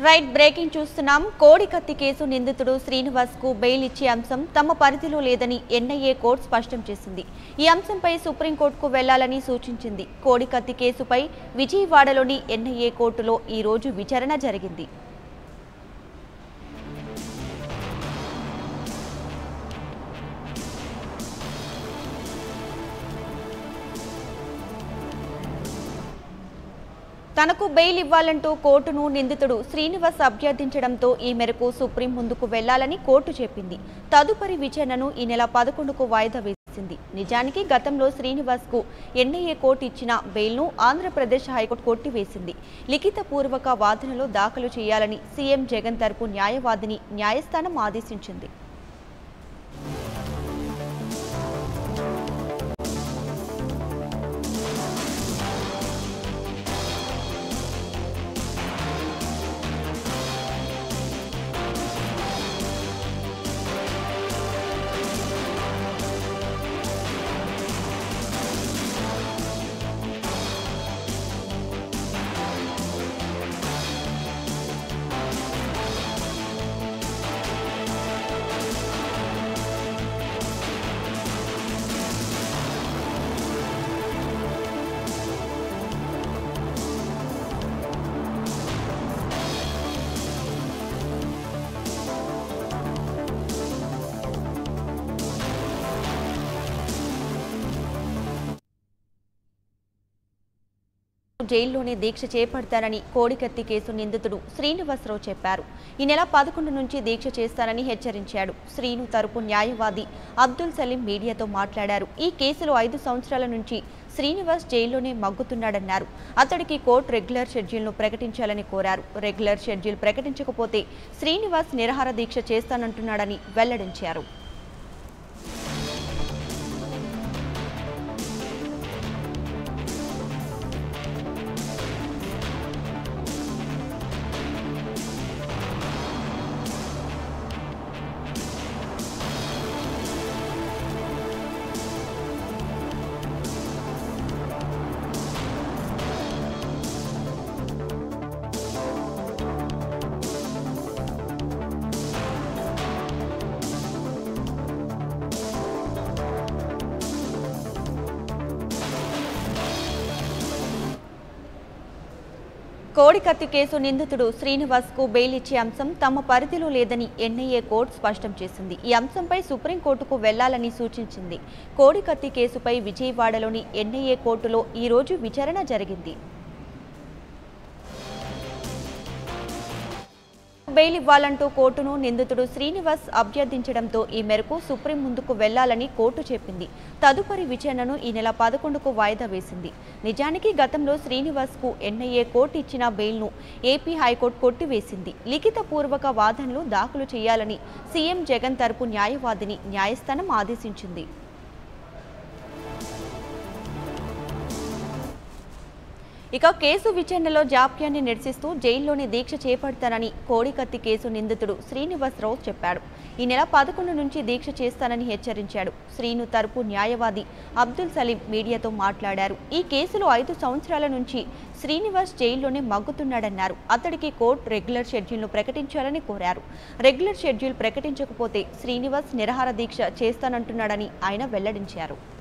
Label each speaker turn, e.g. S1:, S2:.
S1: right breaking చూస్తున్నాం కోడి కత్తి కేసు నిందితుడు శ్రీనివాస్ కు బెయిల్ ఇచ్చే అంశం తమ పరిధిలో లేదని ఎన్ఐఏ కోర్టు స్పష్టం చేసింది ఈ అంశంపై సుప్రీంకోర్టుకు వెళ్లాలని సూచించింది కోడి కత్తి కేసుపై విజయవాడలోని ఎన్ఐఏ కోర్టులో ఈ రోజు విచారణ జరిగింది తనకు బెయిల్ ఇవ్వాలంటూ కోర్టును నిందితుడు శ్రీనివాస్ అభ్యర్థించడంతో ఈ మేరకు సుప్రీం ముందుకు వెళ్లాలని కోర్టు చెప్పింది తదుపరి విచారణను ఈ నెల పదకొండుకు వాయిదా వేసింది నిజానికి గతంలో శ్రీనివాస్ కు ఎన్ఐఏ కోర్టు ఇచ్చిన బెయిల్ను ఆంధ్రప్రదేశ్ హైకోర్టు కొట్టివేసింది లిఖిత పూర్వక వాదనలో దాఖలు చేయాలని సీఎం జగన్ తరపు న్యాయవాదిని న్యాయస్థానం ఆదేశించింది జైల్లోనే దీక్ష చేపడతానని కోడికత్తి కేసు నిందితుడు శ్రీనివాసరావు చెప్పారు ఈ నెల పదకొండు నుంచి దీక్ష చేస్తానని హెచ్చరించాడు శ్రీను తరపు న్యాయవాది అబ్దుల్ సలీం మీడియాతో మాట్లాడారు ఈ కేసులో ఐదు సంవత్సరాల నుంచి శ్రీనివాస్ జైల్లోనే మగ్గుతున్నాడన్నారు అతడికి కోర్టు రెగ్యులర్ షెడ్యూల్ను ప్రకటించాలని కోరారు రెగ్యులర్ షెడ్యూల్ ప్రకటించకపోతే శ్రీనివాస్ నిరహార దీక్ష చేస్తానంటున్నాడని వెల్లడించారు కోడికత్తి కేసు నిందితుడు శ్రీనివాస్ కు బెయిల్ ఇచ్చే అంశం తమ పరిధిలో లేదని ఎన్ఐఏ కోర్టు స్పష్టం చేసింది ఈ అంశంపై సుప్రీంకోర్టుకు వెళ్లాలని సూచించింది కోడికత్తి కేసుపై విజయవాడలోని ఎన్ఐఏ కోర్టులో ఈ రోజు విచారణ జరిగింది బెయిల్ ఇవ్వాలంటూ కోర్టును నిందితుడు శ్రీనివాస్ అభ్యర్థించడంతో ఈ మేరకు సుప్రీం ముందుకు వెళ్లాలని కోర్టు చెప్పింది తదుపరి విచారణను ఈ నెల పదకొండుకు వాయిదా వేసింది నిజానికి గతంలో శ్రీనివాస్ కు ఎన్ఐఏ కోర్టు ఇచ్చిన బెయిల్ను ఏపీ హైకోర్టు కొట్టివేసింది లిఖిత పూర్వక వాదనలు దాఖలు చేయాలని సీఎం జగన్ తరపు న్యాయవాదిని న్యాయస్థానం ఆదేశించింది ఇక కేసు విచారణలో జాప్యాన్ని నిరసిస్తూ జైల్లోనే దీక్ష చేపడతానని కోడికత్తి కేసు నిందితుడు శ్రీనివాసరావు చెప్పాడు ఈ నెల పదకొండు నుంచి దీక్ష చేస్తానని హెచ్చరించాడు శ్రీను తరపు న్యాయవాది అబ్దుల్ సలీం మీడియాతో మాట్లాడారు ఈ కేసులో ఐదు సంవత్సరాల నుంచి శ్రీనివాస్ జైల్లోనే మగ్గుతున్నాడన్నారు అతడికి కోర్టు రెగ్యులర్ షెడ్యూల్ను ప్రకటించాలని కోరారు రెగ్యులర్ షెడ్యూల్ ప్రకటించకపోతే శ్రీనివాస్ నిరహార దీక్ష చేస్తానంటున్నాడని ఆయన వెల్లడించారు